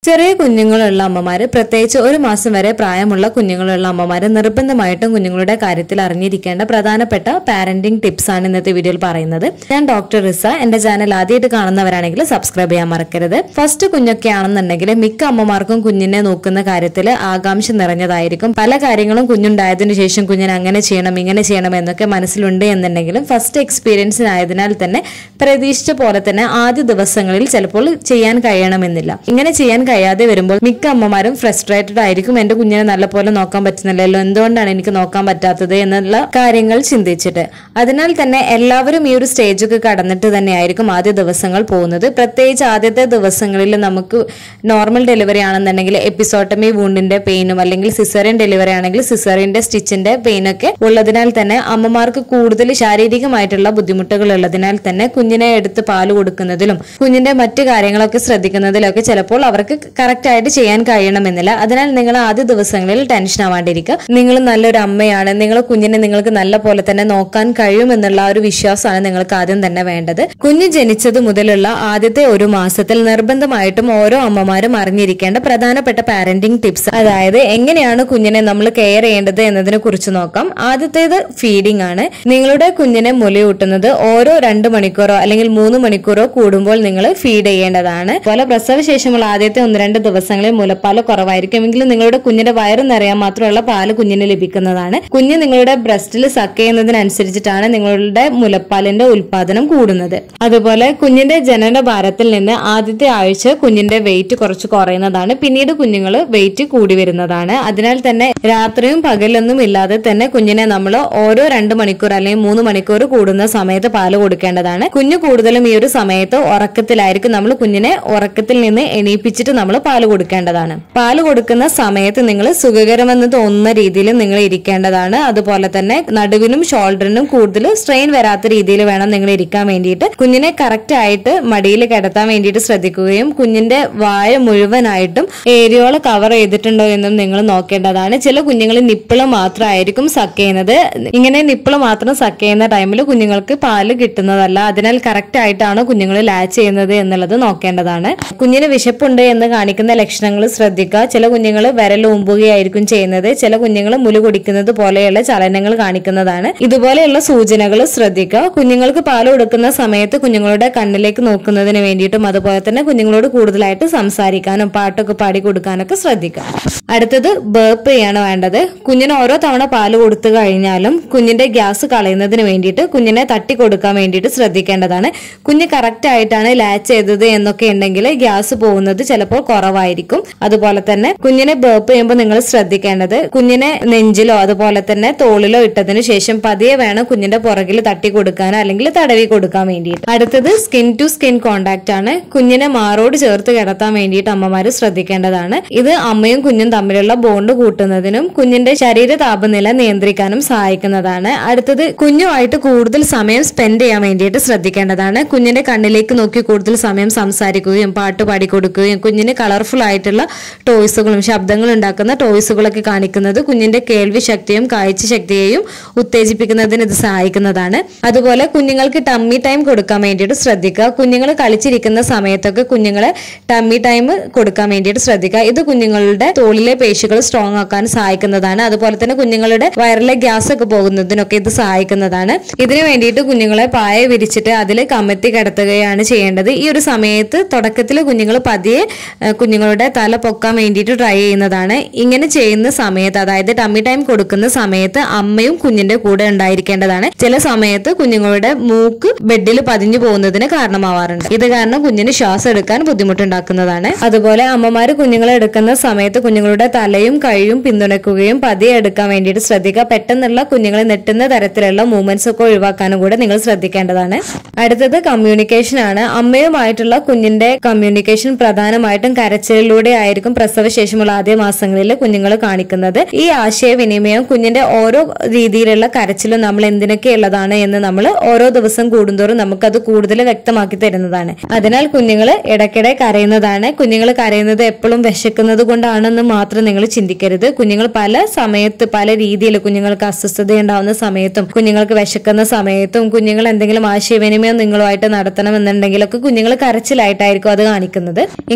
ചെറിയ കുഞ്ഞുങ്ങളുള്ള അമ്മമാര് പ്രത്യേകിച്ച് ഒരു മാസം വരെ പ്രായമുള്ള കുഞ്ഞുങ്ങളുള്ള അമ്മമാര് നിർബന്ധമായിട്ടും കുഞ്ഞുങ്ങളുടെ കാര്യത്തിൽ അറിഞ്ഞിരിക്കേണ്ട പ്രധാനപ്പെട്ട പാരന്റിംഗ് ടിപ്സ് ആണ് ഇന്നത്തെ വീഡിയോയിൽ പറയുന്നത് ഞാൻ ഡോക്ടർ റിസ എന്റെ ചാനൽ ആദ്യമായിട്ട് കാണുന്നവരാണെങ്കിൽ സബ്സ്ക്രൈബ് ചെയ്യാൻ മറക്കരുത് ഫസ്റ്റ് കുഞ്ഞൊക്കെ ആണെന്നുണ്ടെങ്കിൽ മിക്ക അമ്മമാർക്കും കുഞ്ഞിനെ നോക്കുന്ന കാര്യത്തിൽ ആകാംക്ഷ നിറഞ്ഞതായിരിക്കും പല കാര്യങ്ങളും കുഞ്ഞുണ്ടായതിനു ശേഷം കുഞ്ഞിനെ അങ്ങനെ ചെയ്യണം ഇങ്ങനെ ചെയ്യണം എന്നൊക്കെ മനസ്സിലുണ്ട് എന്നുണ്ടെങ്കിലും ഫസ്റ്റ് എക്സ്പീരിയൻസിനായതിനാൽ തന്നെ പ്രതീക്ഷിച്ച പോലെ തന്നെ ആദ്യ ദിവസങ്ങളിൽ ചിലപ്പോൾ ചെയ്യാൻ കഴിയണമെന്നില്ല ഇങ്ങനെ ചെയ്യാൻ കഴിയാതെ വരുമ്പോൾ മിക്ക അമ്മമാരും ഫ്രസ്ട്രേറ്റഡ് ആയിരിക്കും എന്റെ കുഞ്ഞിനെ നല്ലപോലെ നോക്കാൻ പറ്റുന്നില്ലല്ലോ എന്തുകൊണ്ടാണ് എനിക്ക് നോക്കാൻ പറ്റാത്തത് എന്നുള്ള കാര്യങ്ങൾ ചിന്തിച്ചിട്ട് അതിനാൽ തന്നെ എല്ലാവരും ഈ ഒരു സ്റ്റേജൊക്കെ കടന്നിട്ട് തന്നെയായിരിക്കും ആദ്യ ദിവസങ്ങൾ പോകുന്നത് പ്രത്യേകിച്ച് ആദ്യത്തെ ദിവസങ്ങളിൽ നമുക്ക് നോർമൽ ഡെലിവറി ആണെന്നുണ്ടെങ്കിൽ എപ്പിസോട്ടമി വൂണ്ടിന്റെ പെയിനും അല്ലെങ്കിൽ സിസറിയൻ ഡെലിവറി ആണെങ്കിൽ സിസറിന്റെ സ്റ്റിച്ചിന്റെ പെയിനൊക്കെ ഉള്ളതിനാൽ തന്നെ അമ്മമാർക്ക് കൂടുതൽ ശാരീരികമായിട്ടുള്ള ബുദ്ധിമുട്ടുകൾ ഉള്ളതിനാൽ തന്നെ കുഞ്ഞിനെ എടുത്ത് പാല് കൊടുക്കുന്നതിലും കുഞ്ഞിന്റെ മറ്റു കാര്യങ്ങളൊക്കെ ശ്രദ്ധിക്കുന്നതിലൊക്കെ ചിലപ്പോൾ അവർക്ക് കറക്റ്റ് ആയിട്ട് ചെയ്യാൻ കഴിയണമെന്നില്ല അതിനാൽ നിങ്ങൾ ആദ്യ ദിവസങ്ങളിൽ ടെൻഷൻ ആവാണ്ടിരിക്കുക നിങ്ങൾ നല്ലൊരു അമ്മയാണ് നിങ്ങൾ കുഞ്ഞിനെ നിങ്ങൾക്ക് നല്ല പോലെ തന്നെ നോക്കാൻ കഴിയുമെന്നുള്ള ആ ഒരു വിശ്വാസമാണ് നിങ്ങൾക്ക് ആദ്യം തന്നെ വേണ്ടത് കുഞ്ഞ് ജനിച്ചത് മുതലുള്ള ആദ്യത്തെ ഒരു മാസത്തിൽ നിർബന്ധമായിട്ടും ഓരോ അമ്മമാരും അറിഞ്ഞിരിക്കേണ്ട പ്രധാനപ്പെട്ട പാരന്റിംഗ് ടിപ്സ് അതായത് എങ്ങനെയാണ് കുഞ്ഞിനെ നമ്മൾ കെയർ ചെയ്യേണ്ടത് എന്നതിനെ കുറിച്ച് നോക്കാം ആദ്യത്തേത് ഫീഡിംഗ് ആണ് നിങ്ങളുടെ കുഞ്ഞിനെ മുലയൂട്ടുന്നത് ഓരോ രണ്ട് മണിക്കൂറോ അല്ലെങ്കിൽ മൂന്ന് മണിക്കൂറോ കൂടുമ്പോൾ നിങ്ങൾ ഫീഡ് ചെയ്യേണ്ടതാണ് അതുപോലെ പ്രസവശേഷമുള്ള ആദ്യത്തെ ഒന്ന് രണ്ട് ദിവസങ്ങളിൽ മുലപ്പാല് കുറവായിരിക്കും എങ്കിലും നിങ്ങളുടെ കുഞ്ഞിന്റെ വയറ് നിറയാൻ മാത്രമുള്ള പാല് കുഞ്ഞിന് ലഭിക്കുന്നതാണ് കുഞ്ഞ് നിങ്ങളുടെ ബ്രസ്റ്റിൽ സക്ക് ചെയ്യുന്നതിനനുസരിച്ചിട്ടാണ് നിങ്ങളുടെ മുലപ്പാലിന്റെ ഉൽപാദനം കൂടുന്നത് അതുപോലെ കുഞ്ഞിന്റെ ജനന ഭാരത്തിൽ നിന്ന് ആദ്യത്തെ ആഴ്ച കുഞ്ഞിന്റെ വെയിറ്റ് കുറച്ച് കുറയുന്നതാണ് പിന്നീട് കുഞ്ഞുങ്ങൾ വെയിറ്റ് കൂടി വരുന്നതാണ് അതിനാൽ തന്നെ രാത്രിയും പകലൊന്നും ഇല്ലാതെ തന്നെ കുഞ്ഞിനെ നമ്മൾ ഓരോ രണ്ട് മണിക്കൂർ അല്ലെങ്കിൽ മൂന്ന് മണിക്കൂർ കൂടുന്ന സമയത്ത് പാല് കൊടുക്കേണ്ടതാണ് കുഞ്ഞ് കൂടുതലും ഈ ഒരു സമയത്ത് ഉറക്കത്തിലായിരിക്കും നമ്മൾ കുഞ്ഞിനെ ഉറക്കത്തിൽ നിന്ന് എണീപ്പിച്ചിട്ട് നമ്മൾ പാല് കൊടുക്കേണ്ടതാണ് പാല് കൊടുക്കുന്ന സമയത്ത് നിങ്ങൾ സുഖകരമെന്ന് തോന്നുന്ന രീതിയിൽ നിങ്ങൾ ഇരിക്കേണ്ടതാണ് അതുപോലെ തന്നെ നടുവിനും ഷോൾഡറിനും കൂടുതൽ സ്ട്രെയിൻ വരാത്ത രീതിയിൽ വേണം നിങ്ങൾ ഇരിക്കാൻ വേണ്ടിയിട്ട് കുഞ്ഞിനെ കറക്റ്റ് ആയിട്ട് മടിയിൽ കിടത്താൻ വേണ്ടിയിട്ട് ശ്രദ്ധിക്കുകയും കുഞ്ഞിന്റെ വായ മുഴുവനായിട്ടും ഏരിയോള കവർ ചെയ്തിട്ടുണ്ടോ എന്നും നിങ്ങൾ നോക്കേണ്ടതാണ് ചില കുഞ്ഞുങ്ങൾ നിപ്പിള് മാത്രമായിരിക്കും സക്ക് ചെയ്യുന്നത് ഇങ്ങനെ നിപ്പിള് മാത്രം സക്ക് ചെയ്യുന്ന ടൈമിൽ കുഞ്ഞുങ്ങൾക്ക് പാല് കിട്ടുന്നതല്ല അതിനാൽ കറക്റ്റ് ആയിട്ടാണ് കുഞ്ഞുങ്ങൾ ലാച്ച് ചെയ്യുന്നത് എന്നുള്ളത് നോക്കേണ്ടതാണ് കുഞ്ഞിന് വിശപ്പുണ്ട് എന്ന് കാണിക്കുന്ന ലക്ഷണങ്ങൾ ശ്രദ്ധിക്കുക ചില കുഞ്ഞുങ്ങൾ വിരൽ ഊമ്പുകയായിരിക്കും ചെയ്യുന്നത് ചില കുഞ്ഞുങ്ങൾ മുലു കുടിക്കുന്നത് പോലെയുള്ള ചലനങ്ങൾ കാണിക്കുന്നതാണ് ഇതുപോലെയുള്ള സൂചനകൾ ശ്രദ്ധിക്കുക കുഞ്ഞുങ്ങൾക്ക് പാല് കൊടുക്കുന്ന സമയത്ത് കുഞ്ഞുങ്ങളുടെ കണ്ണിലേക്ക് നോക്കുന്നതിന് വേണ്ടിയിട്ടും അതുപോലെ തന്നെ കുഞ്ഞുങ്ങളോട് കൂടുതലായിട്ട് സംസാരിക്കാനും പാട്ടൊക്കെ പാടി കൊടുക്കാനൊക്കെ ശ്രദ്ധിക്കുക അടുത്തത് ബേപ്പ് ചെയ്യാണ് വേണ്ടത് കുഞ്ഞിന് ഓരോ തവണ പാല് കൊടുത്തു കഴിഞ്ഞാലും കുഞ്ഞിന്റെ ഗ്യാസ് കളയുന്നതിന് വേണ്ടിയിട്ട് കുഞ്ഞിനെ തട്ടി കൊടുക്കാൻ വേണ്ടിയിട്ട് ശ്രദ്ധിക്കേണ്ടതാണ് കുഞ്ഞ് കറക്റ്റ് ആയിട്ടാണ് ലാച്ച് ചെയ്തത് എന്നൊക്കെ ഉണ്ടെങ്കിൽ ഗ്യാസ് പോകുന്നത് ചിലപ്പോൾ കുറവായിരിക്കും അതുപോലെ തന്നെ കുഞ്ഞിനെ ബേപ്പ് ചെയ്യുമ്പോൾ നിങ്ങൾ ശ്രദ്ധിക്കേണ്ടത് കുഞ്ഞിനെ നെഞ്ചിലോ അതുപോലെ തന്നെ തോളിലോ ഇട്ടതിന് ശേഷം പതിയെ വേണം കുഞ്ഞിന്റെ പുറകിൽ തട്ടി കൊടുക്കാനോ അല്ലെങ്കിൽ തടവി കൊടുക്കാൻ വേണ്ടിയിട്ട് അടുത്തത് സ്കിൻ ടു സ്കിൻ കോണ്ടാക്ട് ആണ് കുഞ്ഞിനെ മാറോട് ചേർത്ത് കിടത്താൻ വേണ്ടിയിട്ട് അമ്മമാര് ശ്രദ്ധിക്കേണ്ടതാണ് ഇത് അമ്മയും കുഞ്ഞും തമ്മിലുള്ള ബോണ്ട് കൂട്ടുന്നതിനും കുഞ്ഞിന്റെ ശരീര താപനില നിയന്ത്രിക്കാനും സഹായിക്കുന്നതാണ് അടുത്തത് കുഞ്ഞുമായിട്ട് കൂടുതൽ സമയം സ്പെൻഡ് ചെയ്യാൻ വേണ്ടിയിട്ട് ശ്രദ്ധിക്കേണ്ടതാണ് കുഞ്ഞിന്റെ കണ്ണിലേക്ക് നോക്കി കൂടുതൽ സമയം സംസാരിക്കുകയും പാട്ട് പാടി കൊടുക്കുകയും കുഞ്ഞിന് കളർഫുൾ ആയിട്ടുള്ള ടോയ്സുകളും ശബ്ദങ്ങൾ ഉണ്ടാക്കുന്ന ടോയ്സുകളൊക്കെ കാണിക്കുന്നത് കുഞ്ഞിന്റെ കേൾവി ശക്തിയും കാഴ്ച ശക്തിയെയും ഉത്തേജിപ്പിക്കുന്നതിന് ഇത് സഹായിക്കുന്നതാണ് അതുപോലെ കുഞ്ഞുങ്ങൾക്ക് ടമ്മി ടൈം കൊടുക്കാൻ വേണ്ടിയിട്ട് ശ്രദ്ധിക്കുക കുഞ്ഞുങ്ങൾ കളിച്ചിരിക്കുന്ന സമയത്തൊക്കെ കുഞ്ഞുങ്ങളെ ടമ്മി ടൈം കൊടുക്കാൻ വേണ്ടിയിട്ട് ശ്രദ്ധിക്കുക ഇത് കുഞ്ഞുങ്ങളുടെ തോളിലെ പേശികൾ സ്ട്രോങ് ആക്കാൻ സഹായിക്കുന്നതാണ് അതുപോലെ തന്നെ കുഞ്ഞുങ്ങളുടെ വയറിലെ ഗ്യാസ് ഒക്കെ പോകുന്നതിനൊക്കെ ഇത് സഹായിക്കുന്നതാണ് ഇതിനു വേണ്ടിയിട്ട് കുഞ്ഞുങ്ങളെ പായ വിരിച്ചിട്ട് അതിൽ കമത്തി കിടത്തുകയാണ് ചെയ്യേണ്ടത് ഈ ഒരു സമയത്ത് തുടക്കത്തിൽ കുഞ്ഞുങ്ങൾ പതിയെ ഏഹ്, കുഞ്ഞുങ്ങളുടെ തല പൊക്കാൻ വേണ്ടിയിട്ട് ട്രൈ ചെയ്യുന്നതാണ് ഇങ്ങനെ ചെയ്യുന്ന സമയത്ത് അതായത് ടമ്മി ടൈം കൊടുക്കുന്ന സമയത്ത് അമ്മയും കുഞ്ഞിന്റെ കൂടെ ഉണ്ടായിരിക്കേണ്ടതാണ് ചില സമയത്ത് കുഞ്ഞുങ്ങളുടെ മൂക്ക് ബെഡിൽ പതിഞ്ഞു പോകുന്നതിന് കാരണമാവാറുണ്ട് ഇത് കാരണം കുഞ്ഞിന് ശ്വാസം എടുക്കാൻ ബുദ്ധിമുട്ടുണ്ടാക്കുന്നതാണ് അതുപോലെ അമ്മമാര് കുഞ്ഞുങ്ങളെ എടുക്കുന്ന സമയത്ത് കുഞ്ഞുങ്ങളുടെ തലയും കൈയും പിന്തുണയ്ക്കുകയും പതിയെ എടുക്കാൻ വേണ്ടിയിട്ട് ശ്രദ്ധിക്കുക പെട്ടെന്നുള്ള കുഞ്ഞുങ്ങളെ നെട്ടുന്ന തരത്തിലുള്ള മൂവ്മെന്റ്സ് ഒക്കെ ഒഴിവാക്കാനും കൂടെ നിങ്ങൾ ശ്രദ്ധിക്കേണ്ടതാണ് അടുത്തത് കമ്മ്യൂണിക്കേഷൻ ആണ് അമ്മയുമായിട്ടുള്ള കുഞ്ഞിന്റെ കമ്മ്യൂണിക്കേഷൻ പ്രധാനമായിട്ടും കരച്ചിലൂടെ ആയിരിക്കും പ്രസവശേഷമുള്ള ആദ്യ മാസങ്ങളിൽ കുഞ്ഞുങ്ങൾ കാണിക്കുന്നത് ഈ ആശയവിനിമയം കുഞ്ഞിന്റെ ഓരോ രീതിയിലുള്ള കരച്ചിലും നമ്മൾ എന്തിനൊക്കെയുള്ളതാണ് എന്ന് നമ്മൾ ഓരോ ദിവസം കൂടുന്തോറും നമുക്കത് കൂടുതൽ വ്യക്തമാക്കി തരുന്നതാണ് അതിനാൽ കുഞ്ഞുങ്ങൾ ഇടയ്ക്കിടെ കരയുന്നതാണ് കുഞ്ഞുങ്ങൾ കരയുന്നത് എപ്പോഴും വിശക്കുന്നത് കൊണ്ടാണെന്ന് മാത്രം നിങ്ങൾ ചിന്തിക്കരുത് കുഞ്ഞുങ്ങൾ പല സമയത്ത് പല രീതിയിൽ കുഞ്ഞുങ്ങൾക്ക് അസ്വസ്ഥത ഉണ്ടാവുന്ന സമയത്തും കുഞ്ഞുങ്ങൾക്ക് വിശക്കുന്ന സമയത്തും കുഞ്ഞുങ്ങൾ എന്തെങ്കിലും ആശയവിനിമയം നിങ്ങളുമായിട്ട് നടത്തണം എന്നുണ്ടെങ്കിലൊക്കെ കുഞ്ഞുങ്ങൾ കരച്ചിലായിട്ടായിരിക്കും അത് കാണിക്കുന്നത് ഇങ്ങനെ കര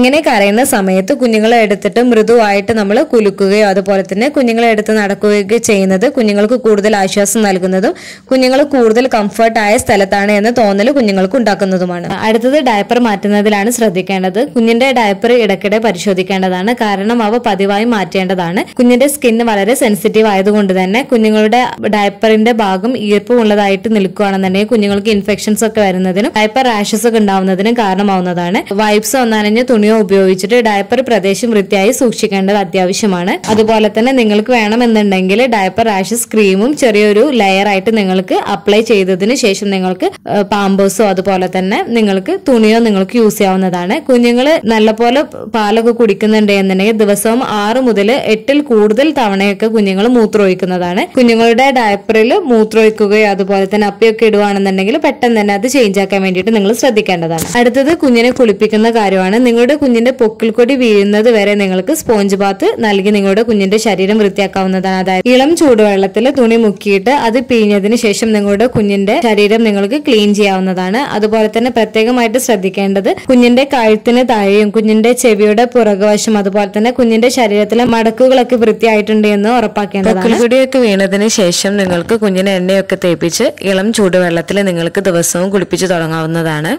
കരയുന്ന സമയത്ത് കുഞ്ഞുങ്ങളെ എടുത്തിട്ട് മൃദുവായിട്ട് നമ്മൾ കുലുക്കുകയോ അതുപോലെ തന്നെ കുഞ്ഞുങ്ങളെ എടുത്ത് നടക്കുകയോ ചെയ്യുന്നത് കുഞ്ഞുങ്ങൾക്ക് കൂടുതൽ ആശ്വാസം നൽകുന്നതും കുഞ്ഞുങ്ങൾ കൂടുതൽ കംഫർട്ടായ സ്ഥലത്താണ് എന്ന തോന്നൽ കുഞ്ഞുങ്ങൾക്ക് ഉണ്ടാക്കുന്നതുമാണ് അടുത്തത് ഡയപ്പർ മാറ്റുന്നതിലാണ് ശ്രദ്ധിക്കേണ്ടത് കുഞ്ഞിന്റെ ഡയപ്പർ ഇടയ്ക്കിടെ പരിശോധിക്കേണ്ടതാണ് കാരണം അവ പതിവായി മാറ്റേണ്ടതാണ് കുഞ്ഞിന്റെ സ്കിന്ന് വളരെ സെൻസിറ്റീവ് ആയതുകൊണ്ട് തന്നെ കുഞ്ഞുങ്ങളുടെ ഡയപ്പറിന്റെ ഭാഗം ഈർപ്പമുള്ളതായിട്ട് നിൽക്കുകയാണെന്നുണ്ടെങ്കിൽ കുഞ്ഞുങ്ങൾക്ക് ഇൻഫെക്ഷൻസ് ഒക്കെ വരുന്നതിനും ഡയപ്പർ റാഷസ് ഒക്കെ ഉണ്ടാവുന്നതിനും കാരണമാവുന്നതാണ് വൈപ്സോ നനഞ്ഞ തുണിയോ ഉപയോഗിച്ചിട്ട് ഡയപ്പർ പ്രദേശം വൃത്തിയായി സൂക്ഷിക്കേണ്ടത് അത്യാവശ്യമാണ് അതുപോലെ തന്നെ നിങ്ങൾക്ക് വേണമെന്നുണ്ടെങ്കിൽ ഡയപ്പർ റാഷസ് ക്രീമും ചെറിയൊരു ലെയർ ആയിട്ട് നിങ്ങൾക്ക് അപ്ലൈ ചെയ്തതിന് ശേഷം നിങ്ങൾക്ക് പാമ്പേഴ്സോ അതുപോലെ തന്നെ നിങ്ങൾക്ക് തുണിയോ നിങ്ങൾക്ക് യൂസ് ചെയ്യാവുന്നതാണ് കുഞ്ഞുങ്ങൾ നല്ലപോലെ പാലൊക്കെ കുടിക്കുന്നുണ്ട് എന്നുണ്ടെങ്കിൽ ദിവസവും ആറ് മുതൽ എട്ടിൽ കൂടുതൽ തവണയൊക്കെ കുഞ്ഞുങ്ങൾ മൂത്രമൊഴിക്കുന്നതാണ് കുഞ്ഞുങ്ങളുടെ ഡയപ്പറിൽ മൂത്രമൊഴിക്കുകയോ അതുപോലെ തന്നെ അപ്പിയൊക്കെ ഇടുവാണെന്നുണ്ടെങ്കിൽ പെട്ടെന്ന് തന്നെ അത് ചേഞ്ച് ആക്കാൻ വേണ്ടിയിട്ട് നിങ്ങൾ ശ്രദ്ധിക്കേണ്ടതാണ് അടുത്തത് കുഞ്ഞിനെ കുളിപ്പിക്കുന്ന കാര്യമാണ് നിങ്ങളുടെ കുഞ്ഞിന്റെ പൊക്കിൾ കൊടി വീഴുന്നത് വരെ നിങ്ങൾക്ക് സ്പോഞ്ച് ബാത്ത് നൽകി നിങ്ങളുടെ കുഞ്ഞിന്റെ ശരീരം വൃത്തിയാക്കാവുന്നതാണ് അതായത് ഇളം ചൂടുവെള്ളത്തിൽ തുണി മുക്കിയിട്ട് അത് പിഴിഞ്ഞതിന് ശേഷം നിങ്ങളുടെ കുഞ്ഞിന്റെ ശരീരം നിങ്ങൾക്ക് ക്ലീൻ ചെയ്യാവുന്നതാണ് അതുപോലെ തന്നെ പ്രത്യേകമായിട്ട് ശ്രദ്ധിക്കേണ്ടത് കുഞ്ഞിന്റെ കഴുത്തിന് താഴെയും കുഞ്ഞിന്റെ ചെവിയുടെ പുറകുവശം അതുപോലെ തന്നെ കുഞ്ഞിന്റെ ശരീരത്തിലെ മടക്കുകളൊക്കെ വൃത്തിയായിട്ടുണ്ട് എന്ന് ഉറപ്പാക്കേണ്ടതാണ് കുടിയൊക്കെ വീണതിന് ശേഷം നിങ്ങൾക്ക് കുഞ്ഞിന് എണ്ണയൊക്കെ തേപ്പിച്ച് ഇളം ചൂടുവെള്ളത്തിൽ നിങ്ങൾക്ക് ദിവസവും കുളിപ്പിച്ച് തുടങ്ങാവുന്നതാണ്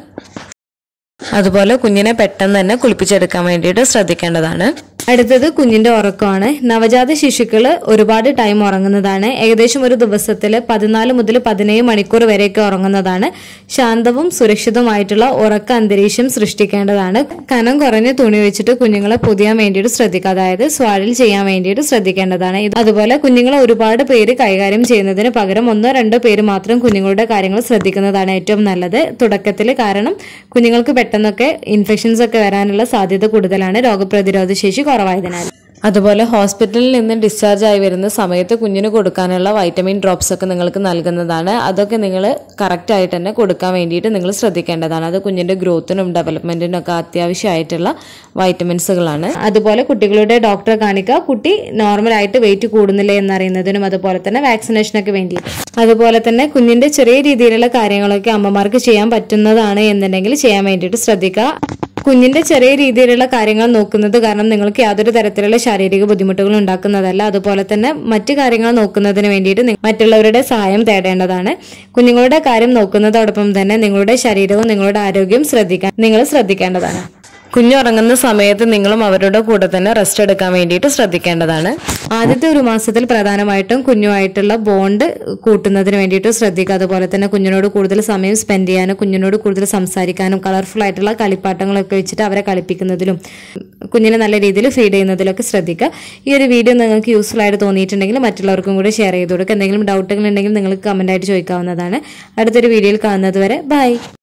അതുപോലെ കുഞ്ഞിനെ പെട്ടെന്ന് തന്നെ കുളിപ്പിച്ചെടുക്കാൻ വേണ്ടിയിട്ട് ശ്രദ്ധിക്കേണ്ടതാണ് അടുത്തത് കുഞ്ഞിന്റെ ഉറക്കമാണ് നവജാത ശിശുക്കൾ ഒരുപാട് ടൈം ഉറങ്ങുന്നതാണ് ഏകദേശം ഒരു ദിവസത്തിൽ പതിനാല് മുതൽ പതിനേഴ് മണിക്കൂർ വരെയൊക്കെ ഉറങ്ങുന്നതാണ് ശാന്തവും സുരക്ഷിതവുമായിട്ടുള്ള ഉറക്ക അന്തരീക്ഷം സൃഷ്ടിക്കേണ്ടതാണ് കനം കുറഞ്ഞ തുണി വെച്ചിട്ട് കുഞ്ഞുങ്ങളെ പൊതിയാൻ വേണ്ടിയിട്ട് ശ്രദ്ധിക്കുക അതായത് സ്വാഡിൽ ചെയ്യാൻ വേണ്ടിയിട്ട് ശ്രദ്ധിക്കേണ്ടതാണ് ഇത് അതുപോലെ കുഞ്ഞുങ്ങളെ ഒരുപാട് പേര് കൈകാര്യം ചെയ്യുന്നതിന് പകരം ഒന്നോ രണ്ടോ പേര് മാത്രം കുഞ്ഞുങ്ങളുടെ കാര്യങ്ങൾ ശ്രദ്ധിക്കുന്നതാണ് ഏറ്റവും നല്ലത് തുടക്കത്തിൽ കാരണം കുഞ്ഞുങ്ങൾക്ക് പെട്ടെന്നൊക്കെ ഇൻഫെക്ഷൻസ് ഒക്കെ വരാനുള്ള സാധ്യത കൂടുതലാണ് രോഗപ്രതിരോധ ശേഷി കുറവായതിനാൽ അതുപോലെ ഹോസ്പിറ്റലിൽ നിന്ന് ഡിസ്ചാർജ് ആയി വരുന്ന സമയത്ത് കുഞ്ഞിന് കൊടുക്കാനുള്ള വൈറ്റമിൻ ഡ്രോപ്സ് ഒക്കെ നിങ്ങൾക്ക് നൽകുന്നതാണ് അതൊക്കെ നിങ്ങൾ കറക്റ്റ് ആയിട്ട് തന്നെ കൊടുക്കാൻ വേണ്ടിയിട്ട് നിങ്ങൾ ശ്രദ്ധിക്കേണ്ടതാണ് അത് കുഞ്ഞിന്റെ ഗ്രോത്തിനും ഡെവലപ്മെന്റിനും ഒക്കെ അത്യാവശ്യമായിട്ടുള്ള വൈറ്റമിൻസുകളാണ് അതുപോലെ കുട്ടികളുടെ ഡോക്ടറെ കാണിക്കുക കുട്ടി നോർമൽ ആയിട്ട് വെയിറ്റ് കൂടുന്നില്ല എന്നറിയുന്നതിനും അതുപോലെ തന്നെ വാക്സിനേഷനൊക്കെ വേണ്ടി അതുപോലെ തന്നെ കുഞ്ഞിന്റെ ചെറിയ രീതിയിലുള്ള കാര്യങ്ങളൊക്കെ അമ്മമാർക്ക് ചെയ്യാൻ പറ്റുന്നതാണ് എന്നുണ്ടെങ്കിൽ ചെയ്യാൻ വേണ്ടിയിട്ട് ശ്രദ്ധിക്കുക കുഞ്ഞിന്റെ ചെറിയ രീതിയിലുള്ള കാര്യങ്ങൾ നോക്കുന്നത് കാരണം നിങ്ങൾക്ക് യാതൊരു തരത്തിലുള്ള ശാരീരിക ബുദ്ധിമുട്ടുകൾ ഉണ്ടാക്കുന്നതല്ല അതുപോലെ തന്നെ മറ്റു കാര്യങ്ങൾ നോക്കുന്നതിന് വേണ്ടിയിട്ട് നി- മറ്റുള്ളവരുടെ സഹായം തേടേണ്ടതാണ് കുഞ്ഞുങ്ങളുടെ കാര്യം നോക്കുന്നതോടൊപ്പം തന്നെ നിങ്ങളുടെ ശരീരവും നിങ്ങളുടെ ആരോഗ്യവും ശ്രദ്ധിക്കാൻ നിങ്ങൾ ശ്രദ്ധിക്കേണ്ടതാണ് കുഞ്ഞുറങ്ങുന്ന സമയത്ത് നിങ്ങളും അവരുടെ കൂടെ തന്നെ റെസ്റ്റ് എടുക്കാൻ വേണ്ടിയിട്ട് ശ്രദ്ധിക്കേണ്ടതാണ് ആദ്യത്തെ ഒരു മാസത്തിൽ പ്രധാനമായിട്ടും കുഞ്ഞുമായിട്ടുള്ള ബോണ്ട് കൂട്ടുന്നതിന് വേണ്ടിയിട്ട് ശ്രദ്ധിക്കുക അതുപോലെ തന്നെ കുഞ്ഞിനോട് കൂടുതൽ സമയം സ്പെൻഡ് ചെയ്യാനും കുഞ്ഞിനോട് കൂടുതൽ സംസാരിക്കാനും കളർഫുൾ ആയിട്ടുള്ള കളിപ്പാട്ടങ്ങളൊക്കെ വെച്ചിട്ട് അവരെ കളിപ്പിക്കുന്നതിലും കുഞ്ഞിനെ നല്ല രീതിയിൽ ഫീഡ് ചെയ്യുന്നതിലൊക്കെ ശ്രദ്ധിക്കുക ഈ ഒരു വീഡിയോ നിങ്ങൾക്ക് യൂസ്ഫുൾ ആയിട്ട് തോന്നിയിട്ടുണ്ടെങ്കിൽ മറ്റുള്ളവർക്കും കൂടി ഷെയർ ചെയ്ത് കൊടുക്കുക എന്തെങ്കിലും ഡൗട്ടുകൾ ഉണ്ടെങ്കിൽ നിങ്ങൾക്ക് കമന്റ് ആയിട്ട് ചോദിക്കാവുന്നതാണ് അടുത്തൊരു വീഡിയോയിൽ കാണുന്നത് വരെ ബൈ